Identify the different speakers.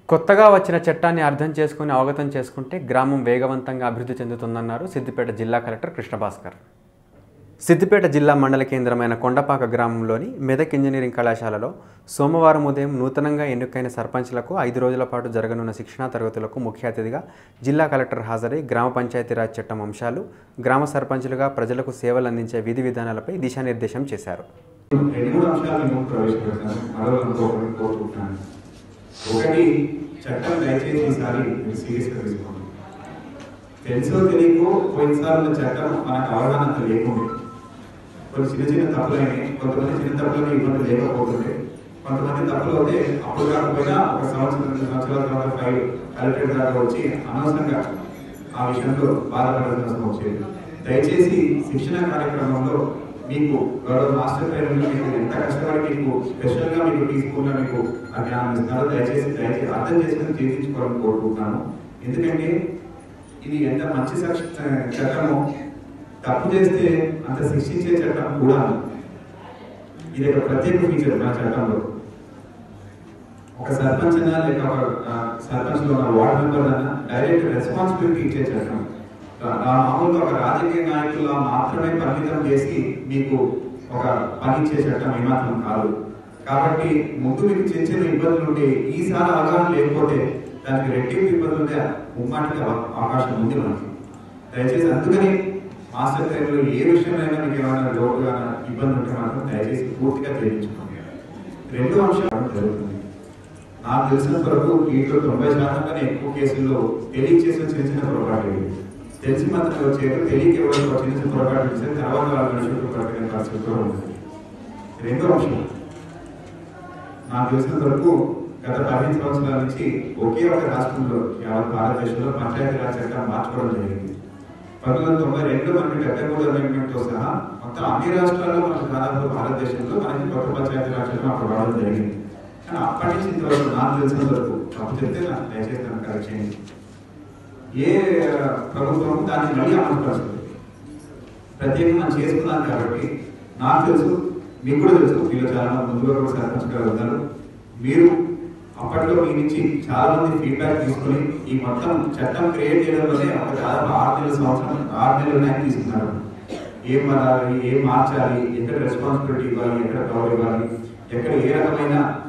Speaker 1: కొత్తగా వచ్చిన చట్టాన్ని అర్థం చేసుకుని అవగతం చేసుకుంటే గ్రామం వేగవంతంగా అభివృద్ధి చెందుతుందన్నారు సిద్దిపేట జిల్లా కలెక్టర్ కృష్ణభాస్కర్ సిద్దిపేట జిల్లా మండల కేంద్రమైన కొండపాక గ్రామంలోని మెదక్ ఇంజనీరింగ్ కళాశాలలో సోమవారం ఉదయం నూతనంగా ఎన్నికైన సర్పంచ్లకు ఐదు రోజుల పాటు జరగనున్న శిక్షణా తరగతులకు ముఖ్య అతిథిగా జిల్లా కలెక్టర్ హాజరై గ్రామ పంచాయతీరాజ్ చట్టం అంశాలు గ్రామ సర్పంచులుగా ప్రజలకు సేవలు అందించే విధి విధానాలపై దిశానిర్దేశం చేశారు
Speaker 2: రెండు మూడు అంశాలు నేను ప్రవేశపెడతాను మరో అనుకోకుండా కోరుకుంటున్నాను ఒకటి చట్టం దయచేసి ఈసారి మీరు సీరియస్గా తీసుకోండి తెలుసో తెలియకో పోయినసారి ఉన్న చట్టం మనకు అవగాహన అంత లేకుండే కొన్ని చిన్న చిన్న తప్పులైనాయి కొంతమంది చిన్న తప్పులని ఇబ్బంది లేకపోతుండే కొంతమంది తప్పులు అయితే అప్పుడు కాకపోయినా ఒక సంవత్సరం రెండు సంవత్సరాల తర్వాత ఫైల్ కలెక్టరేట్ దాకా వచ్చి అనవసరంగా ఆ విషయంలో బాధపడాల్సిన అవసరం వచ్చేది దయచేసి శిక్షణ కార్యక్రమంలో మీకు గౌరవ మాస్టర్ ట్రైనర్లు మీకు ఎంత కష్టపడి మీకు స్పెషల్ గా మీకు తీసుకున్న మీకు ఆ జ్ఞానం ఇస్తున్నారు దయచేసి దయచేసి అర్థం చేసుకుని తీర్చించుకోవాలని కోరుకుంటున్నాను ఎందుకంటే ఇది ఎంత మంచి సక్ష- చట్టమో తప్పు చేస్తే అంత శిక్షించే చట్టం కూడా ఉంది. ఇది ఒక ప్రత్యేక ఫీచర్ మన చట్టంలో ఒక సర్పంచ్ అయినా లేక ఒక ఆ, సర్పంచ్ లో ఉన్న వార్డ్ మెంబర్ అయినా డైరెక్ట్ రెస్పాన్సిబిలిటీ ఇచ్చే చట్టం ఆ, మామూలుగా ఒక రాజకీయ నాయకుల మాత్రమే పరిమితం చేసి మీకు ఒక పని ఇచ్చే చట్టం ఏమాత్రం కాదు కాబట్టి ముందు మీకు చిన్న చిన్న ఇబ్బందులు ఉంటే ఈసారి అవగాహన లేకపోతే దానికి రెట్టింపు ఇబ్బందులు ఉంటే ముమ్మాటికి అవ- అవకాశం ఉంది మనకి దయచేసి అందుకని మాస్టర్ ట్రైన్లో ఏ విషయంలో మీకు ఏమైనా లోటుగా ఇబ్బంది ఉంటే మాత్రం దయచేసి పూర్తిగా తెలియజేసుకోండి రెండో అంశం జరుగుతుంది నాకు తెలిసినంత వరకు వీటిలో తొంభై శాతం కన్నా ఎక్కువ కేసుల్లో తెలియచేసిన చిన్న చిన్న పొరపాట్లు ఇవి. తెలిసి మాత్రం వచ్చేది తెలియక ఎవరు ఒక చిన్న చిన్న పొరపాట్లు చేస్తే తర్వాత వాళ్ళు మనుషులకు పట్టుకునే పరిస్థితి కూడా ఉంటుంది రెండో అంశం నాకు తెలిసినంత వరకు గత పదిహేను సంవత్సరాల నుంచి ఒకే ఒక రాష్ట్రంలో యావత్ భారతదేశంలో పంచాయతీ రాజ్ చట్టం మార్చుకోవడం జరిగింది పంతొమ్మిది వందల తొంభై రెండు మనకి డెబ్బై మూడు అమెండ్మెంట్ తో సహా మొత్తం అన్ని రాష్ట్రాల్లో మనకు దాదాపు భారతదేశంలో మనకి కొత్త పంచాయతీ రాజ్ చట్టం అప్పుడు రావడం జరిగింది కానీ అప్పటి నుంచి ఇంతవరకు నాకు తెలిసినంత వరకు తప్పు చెప్తే నాకు దయచేసి నన్ను కరెక్ట్ చేయండి ఏ ఆ, ప్రభుత్వం దాన్ని మళ్ళీ అమలుపరుస్తుంది ప్రత్యేకంగా మనం చేసుకున్నాం కాబట్టి నాకు తెలుసు మీకు కూడా తెలుసు మీలో చాలా మంది ముందుగా కూడా సర్పంచ్ గారు ఉన్నారు మీరు అప్పట్లో మీ నుంచి చాలా మంది ఫీడ్బ్యాక్ తీసుకొని ఈ మొత్తం చట్టం క్రియేట్ చేయడం వల్లే ఒక దాదాపు ఆరు నెలల సంవత్సరం ఆరు నెలలు ఆయన తీసుకున్నారు ఏం మారాలి ఏం మార్చాలి ఎక్కడ రెస్పాన్సిబిలిటీ ఇవ్వాలి ఎక్కడ పవర్ ఇవ్వాలి ఎక్కడ ఏ రకమైన